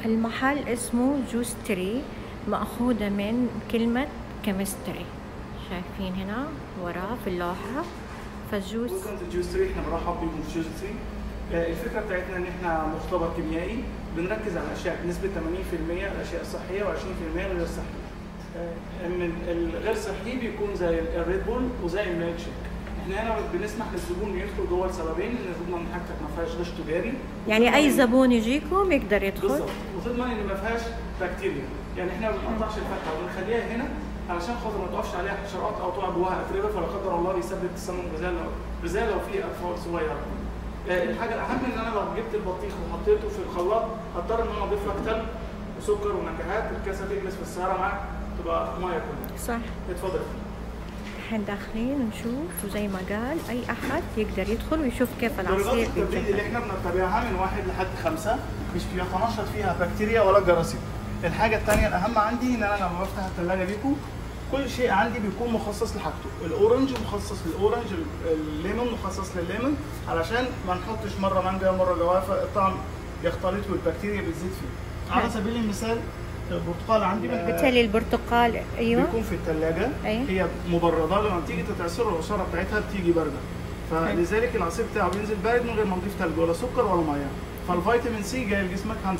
المحل اسمه جوس تري مأخوذة من كلمة كيمستري شايفين هنا وراه في اللوحة فالجوس ويلكم تو جوز 3 احنا بنرحب بيكم في جوز 3 آه، الفكره بتاعتنا ان احنا مختبر كيميائي بنركز على الاشياء بنسبه 80% الاشياء الصحيه و20% الغير صحيه آه، من الغير صحي بيكون زي الريد بول وزي الميلك شيك احنا هنا بنسمح للزبون يدخل جوه لسببين ان نضمن ان حاجتك ما فيهاش غش تجاري يعني أي وتضمن- زبون يجيكم يقدر يدخل بالظبط وتضمن ان ما فيهاش بكتيريا يعني احنا ما بنقطعش الفاكهه وبنخليها هنا علشان خاطر ما تقفش عليها حشرات او تقع جواها اتربه فلا قدر الله بيسبب تسمم غذائي لو غذائي لو في اطفال صغيره آه، الحاجه الاهم ان انا لو جبت البطيخ وحطيته في الخلاط هضطر ان انا اضيف لك تلج وسكر ونكهات الكاسه تجلس في السياره معاك تبقى ميه كلها صح اتفضل احنا داخلين نشوف وزي ما قال أي أحد يقدر يدخل ويشوف كيف درجات العصير التبريد اللي بيتجهز احنا بنتبعها من واحد لحد خمسة مش بيتنشط فيها بكتيريا ولا جراثيم. الحاجة التانية الأهم عندي إن أنا لما بفتح الثلاجة ليكم كل شيء عندي بيكون مخصص لحاجته، الأورنج مخصص للأورنج، الليمون مخصص للليمون علشان ما نحطش مرة مانجا ومرة جوافة الطعم يختلط والبكتيريا بتزيد فيه. على حلو. سبيل المثال البرتقال عندي بالتالي البرتقال أيوه بيكون في الثلاجة أيوة. هي مبردة لما تيجي تتعصر العصارة بتاعتها بتيجي باردة فلذلك العصير بتاعه بينزل بارد من غير ما نضيف ثلج ولا سكر ولا ميه فالفيتامين سي جاي لجسمك 100% 100%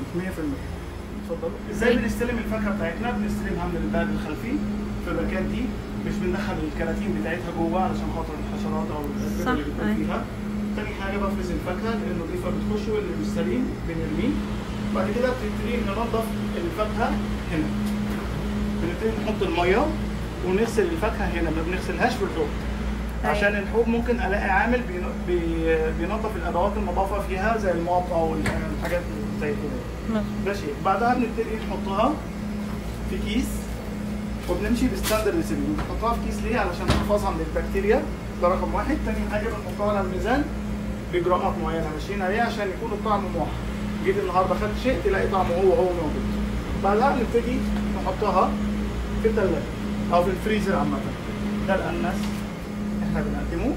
اتفضل ازاي بنستلم الفاكهه بتاعتنا بنستلمها من الباب الخلفي في المكان دي مش بندخل الكراتين بتاعتها جوه علشان خاطر الحشرات او صح، الأتربة اللي بتكون أي. فيها تاني حاجه بفرز الفاكهه لان النظيفه بتخش واللي مش سليم بنرميه بعد كده بنبتدي ننضف الفاكهه هنا بنبتدي نحط الميه ونغسل الفاكهه هنا ما بنغسلهاش في الحوض أيوة. عشان الحوض ممكن الاقي عامل بين- بي- بينظف الادوات النظافه فيها زي الموب او الحاجات زي كده ده شيء بعدها بنبتدي نحطها في كيس وبنمشي بستاندرد ريسيبي بنحطها في كيس ليه علشان نحفظها من البكتيريا ده رقم واحد تاني حاجه بنحطها على الميزان باجراءات معينه ماشيين عليها عشان يكون الطعم موحد جيت النهارده خدت شيء تلاقي طعمه هو هو موجود بعدها بنبتدي نحطها في الثلاجه او في الفريزر عامه ده الاناناس احنا بنقدمه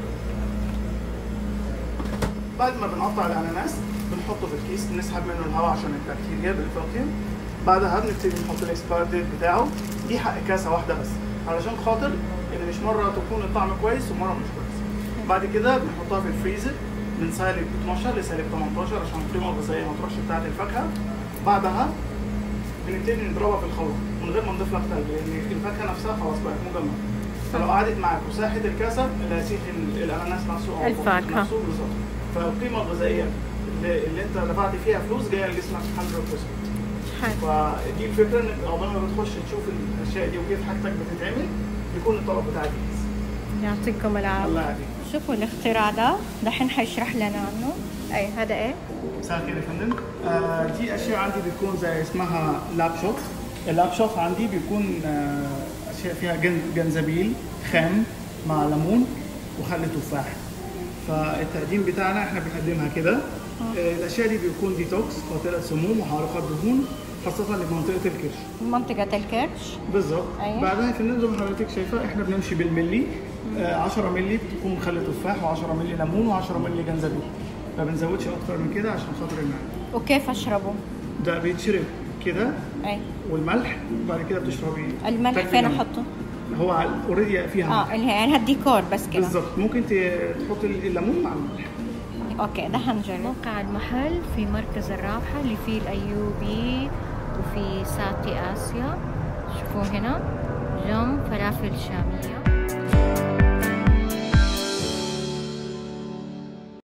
بعد ما بنقطع الاناناس بنحطه في الكيس بنسحب منه الهواء عشان البكتيريا بالفلتر بعدها بنبتدي نحط الاكسباير ديت بتاعه دي حق كاسه واحده بس علشان خاطر ان مش مره تكون الطعم كويس ومره مش كويس بعد كده بنحطها في الفريزر من سالب 12 لسالب 18 عشان القيمه الغذائيه ما تروحش بتاعت الفاكهه بعدها بنبتدي نضربها في الخلاط من غير ما نضيف لها تلج لان الفاكهه نفسها خلاص بقت مجمده فلو قعدت معاك وساحت الكاسه اللي هيسيح ال- الاناناس نفسه او الفاكهة. الفاكهه نفسه بالظبط فالقيمه الغذائيه اللي, اللي انت دفعت فيها فلوس جايه لجسمك 100% حلو فدي الفكره ان عقبال ما بتخش تشوف الاشياء دي وكيف حاجتك بتتعمل يكون الطلب بتاعك جاهز يعطيكم الله العافية يعافيك شوفوا الاختراع ده دحين حيشرح لنا عنه أي هذا إيه؟ مساء الخير يا فندم آه دي اشياء عندي بتكون زي اسمها لاب شوت اللاب شوت عندي بيكون آه اشياء فيها جن جنزبيل خام مع ليمون وخل تفاح فالتقديم بتاعنا احنا بنقدمها كده آه الاشياء دي بيكون ديتوكس قاتله سموم وحارقات دهون خاصه لمنطقه الكرش منطقة الكرش بالظبط أيوة. بعدها في النظام زي ما حضرتك شايفه احنا بنمشي بالملي آه 10 ملي بتكون خل تفاح و10 ملي ليمون و10 ملي جنزبيل ما بنزودش اكتر من كده عشان خاطر المعده وكيف أشربه؟ ده بيتشرب كده أي والملح وبعد كده بتشربي الملح تاكلي فين منه. أحطه؟ هو اوريدي فيها اه ملح اللي هي يعني هالديكور بس كده بالظبط ممكن ت- تحط الليمون مع الملح اوكي ده حنجرب موقع المحل في مركز الرابحة اللي فيه الايوبي وفي ساتي اسيا شوفوا هنا جم فلافل شامية